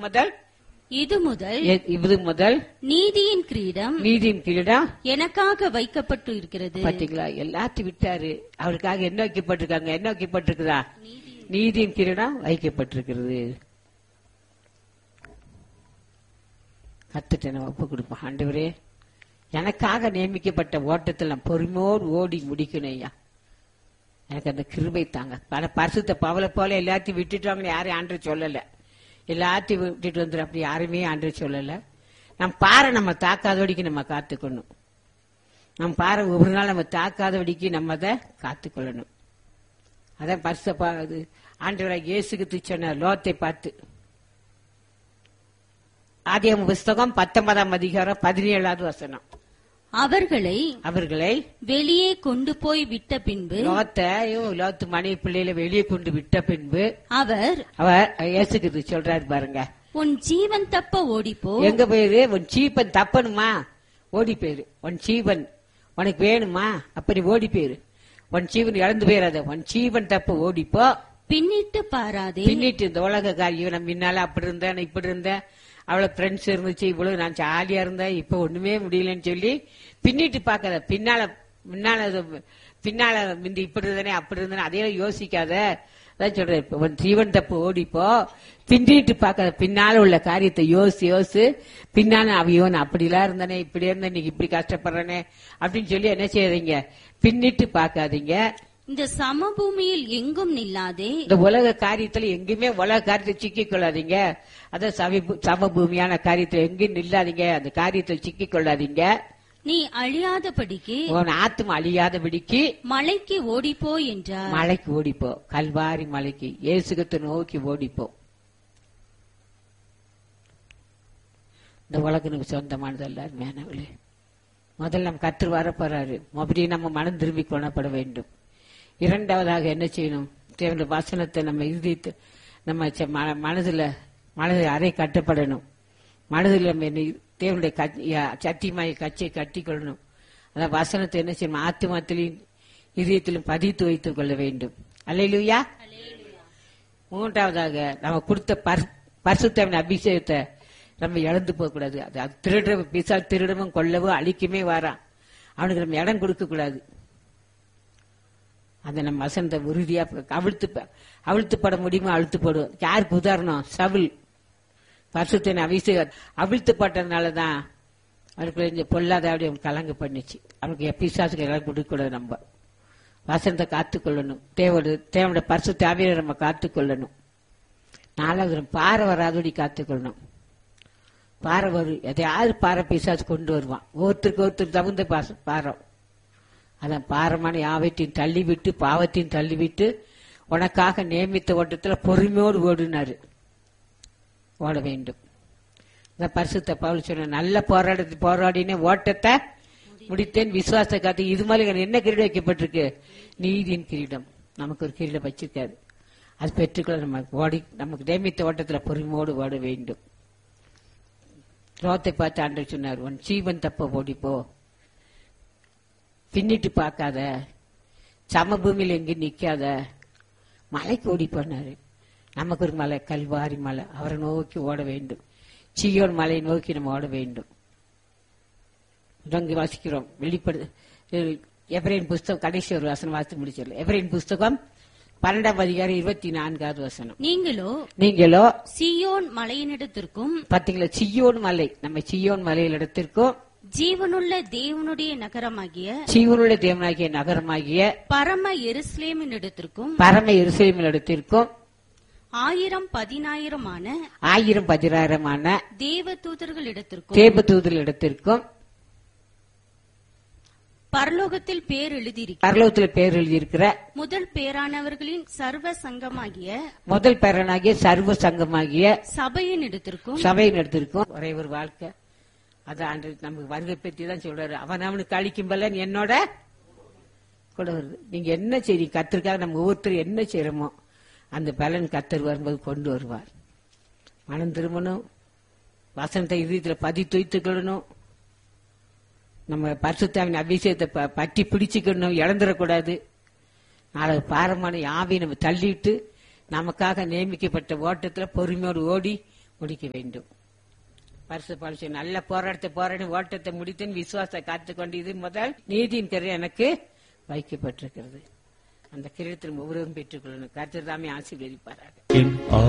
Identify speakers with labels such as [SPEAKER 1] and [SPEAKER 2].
[SPEAKER 1] முதல்
[SPEAKER 2] இது முதல்
[SPEAKER 1] எ- இது முதல்
[SPEAKER 2] நீதியின் கிரீடம்
[SPEAKER 1] நீதியின் கிரீடம்
[SPEAKER 2] எனக்காக வைக்கப்பட்டு இருக்கிறது
[SPEAKER 1] பாத்தீங்களா எல்லாத்தையும் விட்டாரு அவருக்காக என்ன வைக்கப்பட்டிருக்காங்க என்ன வைக்கப்பட்டிருக்குதா நீதியின் கிரீடம் வைக்கப்பட்டிருக்கிறது கத்துட்டு நம்ம ஒப்பு கொடுப்போம் ஆண்டவரே எனக்காக நியமிக்கப்பட்ட ஓட்டத்தில் நான் பொறுமையோடு ஓடி முடிக்கணும் ஐயா எனக்கு அந்த கிருபை தாங்க பல பரிசுத்த பவலை போல எல்லாத்தையும் விட்டுட்டாங்கன்னு யாரையும் ஆண்டு சொல்லல எல்லாத்தையும் விட்டுட்டு வந்துடும் அப்படி யாருமே ஆண்டு சொல்லல நம்ம பாறை நம்ம தாக்காதபடிக்கு நம்ம காத்துக்கணும் நம்ம பாறை ஒரு நாள் நம்ம தாக்காதபடிக்கு நம்ம அதை காத்துக்கொள்ளணும் அதான் பரிசு பா- இது ஆண்டவராக இயேசுக்கு சொன்ன லோத்தை பார்த்து ஆதியம் புஸ்தகம் பத்தொன்பதாம் அதிகாரம் பதினேழாவது வசனம்
[SPEAKER 2] அவர்களை
[SPEAKER 1] அவர்களை
[SPEAKER 2] வெளியே கொண்டு போய் விட்ட பின்பு
[SPEAKER 1] லோத்தையும் லோத்து மனைவி பிள்ளையில வெளியே கொண்டு விட்ட பின்பு
[SPEAKER 2] அவர்
[SPEAKER 1] அவர் இயேசுக்கு சொல்றாரு பாருங்க
[SPEAKER 2] உன் ஜீவன் தப்ப ஓடிப்போ
[SPEAKER 1] எங்க போயிரு உன் சீப்பன் தப்பணுமா ஓடி போயிரு உன் சீவன் உனக்கு வேணுமா அப்ப நீ ஓடி போயிரு உன் சீவன் இழந்து போயிடாத உன் சீவன் தப்ப ஓடிப்போ
[SPEAKER 2] பின்னிட்டு பாராதே
[SPEAKER 1] பின்னிட்டு இந்த உலக காரியம் நான் முன்னால அப்படி இருந்தேன் நான் இப்படி இருந்தேன் அவ்வளவு ஃப்ரெண்ட்ஸ் இருந்துச்சு இவ்வளவு நான் ஜாலியா இருந்தேன் இப்ப ஒண்ணுமே முடியலன்னு சொல்லி பின்னிட்டு பார்க்காத பின்னால முன்னால அது- பின்னால முந்தி இப்படி இருந்தனே அப்படி இருந்தனே அதையெல்லாம் யோசிக்காத அதான் சொல்றேன் இப்ப உன் ஜீவன் தப்பு ஓடிப்போ பின்னிட்டு பார்க்காத பின்னால உள்ள காரியத்தை யோசி யோசி பின்னால அவையோ நான் அப்படிலாம் இருந்தனே இப்படி இருந்தேன் இன்னைக்கு இப்படி கஷ்டப்படுறேனே அப்படின்னு சொல்லி என்ன செய்யறீங்க பின்னிட்டு பார்க்காதீங்க
[SPEAKER 2] இந்த சமபூமியில் எங்கும் நில்லாதே
[SPEAKER 1] இந்த உலக காரியத்துல எங்கேயுமே உலக காரியத்தை சிக்கிக் கொள்ளாதீங்க அதான் சமீப- சமபூமியான காரியத்துல எங்கேயும் நில்லாதீங்க அந்த காரியத்தை சிக்கிக் கொள்ளாதீங்க
[SPEAKER 2] நீ அழியாதபடிக்கு
[SPEAKER 1] உன் ஆத்தும் அழியாதபடிக்கு
[SPEAKER 2] மலைக்கு ஓடிப்போ என்றார்
[SPEAKER 1] மலைக்கு ஓடிப்போ கல்வாரி மலைக்கு இயேசுகத்தை நோக்கி ஓடிப்போ இந்த உலகனுக்கு சொந்தமானதல்ல மேனவளே முதல்ல நம்ம கற்று வர போறாரு மறுபடியும் நம்ம மனம் திரும்பி கொள்ளப்பட வேண்டும் இரண்டாவதாக என்ன செய்யணும் தேவனுடைய வசனத்தை நம்ம இறுதித்து நம்ம ச- ம- மனதுல மனது அறை கட்டப்படணும் மனதில் நம்ம என்ன தேவனுடைய கச்- ய- சத்தியமாய் கச்சை கட்டிக்கொள்ளணும் அதான் வசனத்தை என்ன செய்யணும் ஆத்துமாத்திலையும் இதயத்திலும் பதித்து வைத்துக் கொள்ள வேண்டும் அல்லையிலுயா மூன்றாவதாக நம்ம கொடுத்த பர்- பரிசுத்தவன் அபிஷேகத்தை நம்ம இழந்து போக கூடாது அது அது திருட பிசா திருடவும் கொல்லவும் அழிக்குமே வாரான் அவனுக்கு நம்ம இடம் கொடுக்க கூடாது அந்த நம்ம வசனத்தை உறுதியா ப- அவிழ்த்து ப- அவிழ்த்து பட முடியுமோ அழுத்து போடுவோம் யாருக்கு உதாரணம் சவுல் பரிசுத்தன் அபிஷேகம் அவிழ்த்து பட்டதுனாலதான் அவனுக்கு இந்த பொல்லாத அப்படி அவன் கலங்க பண்ணிச்சு அவனுக்கு பிசாசுக்கு இடம் கொடுக்க கூடாது நம்ம வசனத்தை காத்துக்கொள்ளணும் தேவோட தேவனோட பரிசு தேவையை நம்ம காத்துக்கொள்ளணும் நாலாவது நம்ம பாறை வராதபடி காத்துக்கொள்ளணும் பாறை வரும் எதையாவது பாறை பிசாசு கொண்டு வருவான் ஒருத்தருக்கு ஒருத்தர் தகுந்த பாச பாரம் அதான் பாரமான யாவற்றையும் தள்ளிவிட்டு பாவத்தையும் தள்ளிவிட்டு உனக்காக நியமித்த ஓட்டத்துல பொறுமையோடு ஓடினாரு ஓட வேண்டும் இந்த பரிசுத்த பவுல் சொன்ன நல்ல போராட்டத்தை போராடினே ஓட்டத்தை முடித்தேன் விசுவாச காத்து இது மாதிரி என்ன கிரீடம் வைக்கப்பட்டிருக்கு நீதியின் கிரீடம் நமக்கு ஒரு கிரீடம் வச்சிருக்காரு அது பெற்றுக்கொள்ள நம்ம ஓடி நமக்கு நியமித்த ஓட்டத்துல பொறுமையோடு ஓட வேண்டும் ரோத்தை பார்த்து ஆண்டவர் சொன்னார் உன் ஜீவன் தப்ப ஓடிப்போ பின்னிட்டு பார்க்காத சமபூமியில் எங்கேயும் நிக்காத மலைக்கு ஓடி போனாரு நமக்கு ஒரு மலை கல்வாரி மலை அவரை நோக்கி ஓட வேண்டும் சீயோன் மலையை நோக்கி நம்ம ஓட வேண்டும் இங்கே வாசிக்கிறோம் வெளிப்படு எவரின் புஸ்தகம் கடைசி ஒரு வசனம் வாசித்து முடிச்சிடல எவரின் புஸ்தகம் பன்னெண்டாம் அதிகாரம் இருபத்தி நான்காவது வசனம்
[SPEAKER 2] நீங்களோ
[SPEAKER 1] நீங்களோ
[SPEAKER 2] சியோன் மலையினிடத்திற்கும்
[SPEAKER 1] பாத்தீங்களா சியோன் மலை நம்ம சியோன் மலையில் இடத்திற்கும்
[SPEAKER 2] ஜீவனுள்ள தேவனுடைய நகரமாகிய
[SPEAKER 1] சீவனுடைய தேவனாகிய நகரமாகிய
[SPEAKER 2] பரம எருசலேமினிடத்திற்கும்
[SPEAKER 1] பரம எருசலேமில் இடத்திற்கும்
[SPEAKER 2] ஆயிரம் பதினாயிரமான
[SPEAKER 1] ஆயிரம் பதினாயிரமான
[SPEAKER 2] தேவ தூதர்களிடத்திற்கும்
[SPEAKER 1] தேவதூதல் இடத்திற்கும்
[SPEAKER 2] பரலோகத்தில் பேர் எழுதியிருக்க
[SPEAKER 1] பரலோகத்தில் பேர் எழுதியிருக்கிற
[SPEAKER 2] முதல் பேரானவர்களின் சர்வ சங்கமாகிய
[SPEAKER 1] முதல் பேரனாகிய சர்வ சங்கமாகிய
[SPEAKER 2] சபையின் இடத்திற்கும்
[SPEAKER 1] சபையின் இடத்திற்கும் ஒரே ஒரு வாழ்க்கை அது ஆண்டு நமக்கு வருகை பற்றி தான் சொல்றாரு அவன் அவனுக்கு அழிக்கும் பலன் என்னோட கூட வருது நீங்க என்ன செய்றீங்க கத்திற்காக நம்ம ஒவ்வொருத்தரும் என்ன செய்யறோமோ அந்த பலன் கத்தர் வரும்போது கொண்டு வருவார் மனம் திரும்பணும் வசனத்தை இதயத்துல பதித்து வைத்துக் கொள்ளணும் நம்ம பரிசுத்தாவின் அபிஷேகத்தை ப- பற்றி பிடிச்சுக்கணும் இழந்துடக்கூடாது நாளை பாரமான யாவை நம்ம தள்ளிட்டு நமக்காக நியமிக்கப்பட்ட ஓட்டத்துல பொறுமையோடு ஓடி முடிக்க வேண்டும் பரிசு பரிசு நல்ல போராட்டத்தை போராடி ஓட்டத்தை முடித்தேன் விசுவாசத்தை காத்துக்கொண்டு இது முதல் நீதியின் கரு எனக்கு வைக்கப்பட்டிருக்கிறது அந்த கிரீடத்தில் ஒவ்வொருவரும் பெற்றுக்கொள்ளணும் கர்த்தர் தாமே ஆசீர்வதிப்பாராக
[SPEAKER 3] என்